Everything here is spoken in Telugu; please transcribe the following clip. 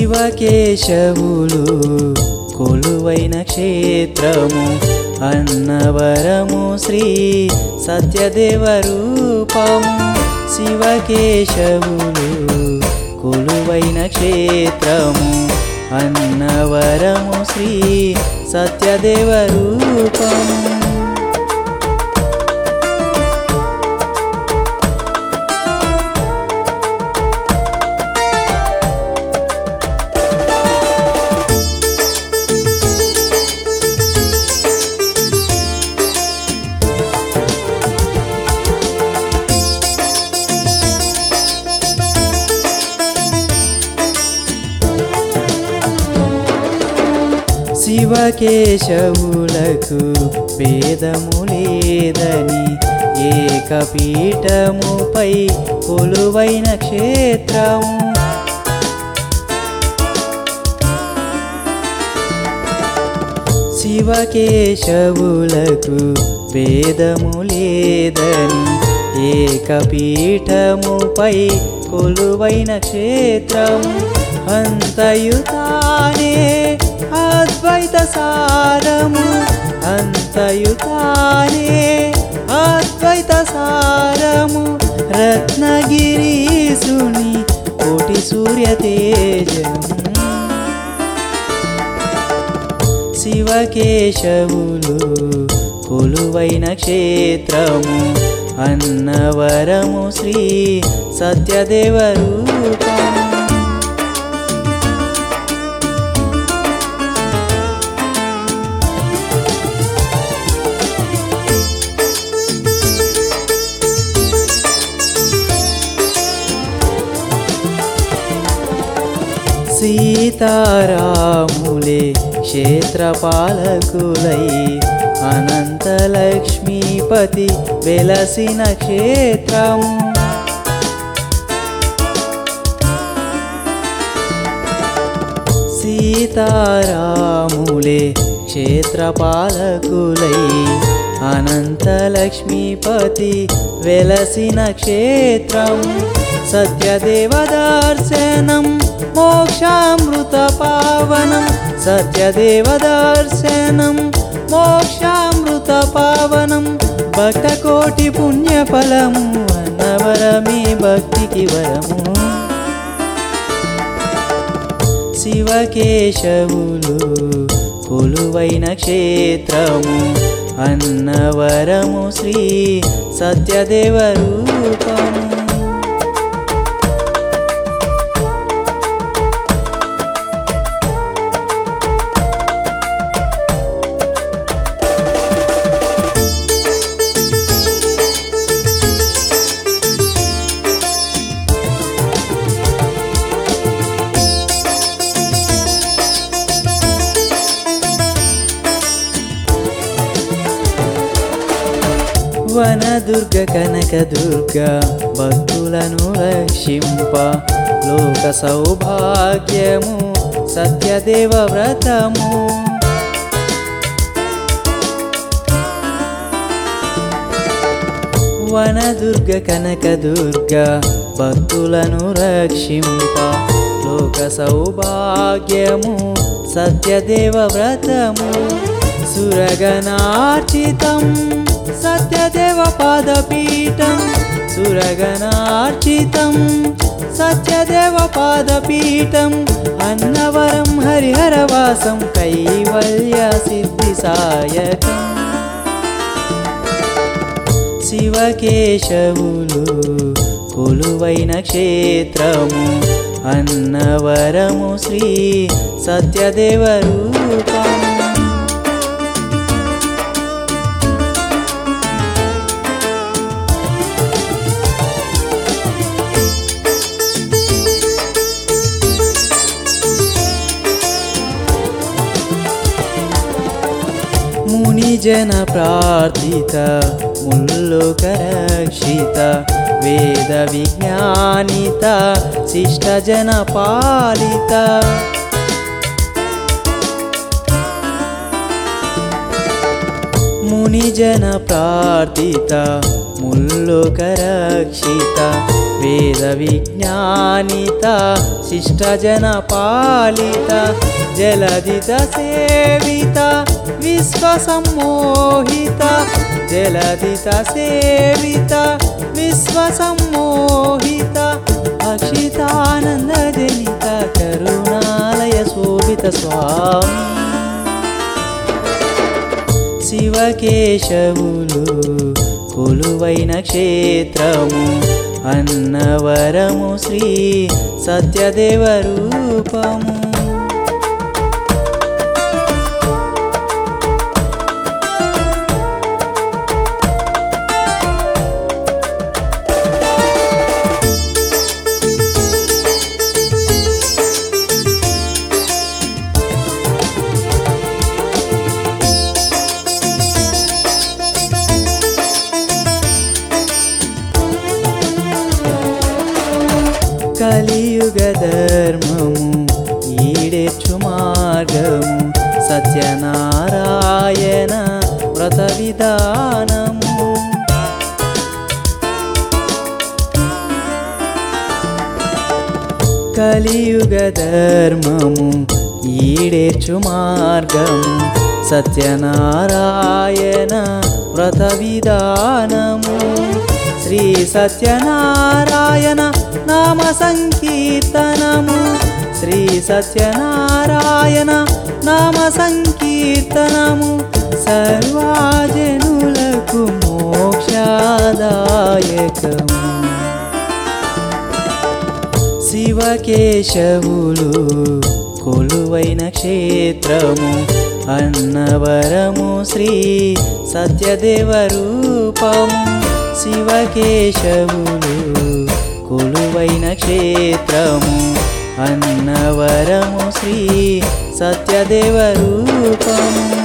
శివకేశవులు కొలువైన క్షేత్రము అన్నవరము శ్రీ సత్యదేవ రూపము శివకేశవులు కొలువైన క్షేత్రము అన్నవరము శ్రీ సత్యదేవ రూపము శివకేశవులకు భేదము లేదని ఏకపీఠముపై కొలువైన క్షేత్రము శివకేశవులకు భేదము లేదని ఏకపీఠముపై కొలువైన క్షేత్రము అంతయుతానే అద్వైత సారము అంతయుతానే అద్వైత సారము రత్నగిరీసుని కోటి సూర్య తేజము శివకేశవులు కొలువైన క్షేత్రము అన్నవరము శ్రీ సత్యదేవ రూపము సీతారాములే క్షేత్రపాలకులై అనంతలక్ష్మీపతి వెలసిన క్షేత్రం సీతారాములే క్షేత్రపాలకులై అనంతలక్ష్మీపతి వెలసిన క్షేత్రం సత్యదేవ దర్శనం మోక్షామృత పావనం సత్యదేవ దర్శనం మోక్షామృత పావనం భక్త కోటి పుణ్యఫలము అన్నవరమే భక్తికి వరము శివకేశవులు కొలువైన క్షేత్రము అన్నవరము శ్రీ సత్యదేవ రూపము వనదుర్గ కనకదుర్గ భక్తులను రక్షింప లోక సౌభాగ్యము సత్యదేవ వ్రతము వనదుర్గ కనకదుర్గ భక్తులను రక్షింప లోక సౌభాగ్యము సత్యదేవ వ్రతము సురగనార్చితం సత్యదేవ పాదపీఠం సురగనార్చితం సత్యదేవ పాదపీఠం అన్నవరం హరిహరవాసం కైవల్య సిద్ధి సాయకం శివకేశవులు కొలువైన క్షేత్రము అన్నవరము శ్రీ సత్యదేవ రూపము మునిజన ప్రార్థిత ముల్లోకరక్షిత వేద విజ్ఞానిత శిష్టజన పాలిత మునిజన ప్రార్థిత ముల్లోకరక్షిత వేద విజ్ఞానిత శిష్టజన పాలిత జలదిత సేవిత విశ్వ సమ్మోహిత జలదిత సేవిత విశ్వ సమ్మోహిత అక్షితానంద జనిత కరుణాలయ శోభిత స్వామి శివకేశవులు కొలువైన క్షేత్రము అన్నవరము శ్రీ సత్యదేవ రూపము కలియుగ ధర్మము ఈడేర్చు మార్గము సత్యనారాయణ వ్రత విధానము కలియుగ ధర్మము ఈడేర్చు మార్గము సత్యనారాయణ వ్రత విధానము శ్రీ సత్యనారాయణ నామ సంకీర్తనము శ్రీ సత్యనారాయణ నామ సంకీర్తనము సర్వాజనులకు మోక్షదాయకము శివకేశవులు కొలువైన క్షేత్రము అన్నవరము శ్రీ సత్యదేవ రూపము శివకేశవులు కొలువైన క్షేత్రము అన్నవరము శ్రీ సత్యదేవ రూపము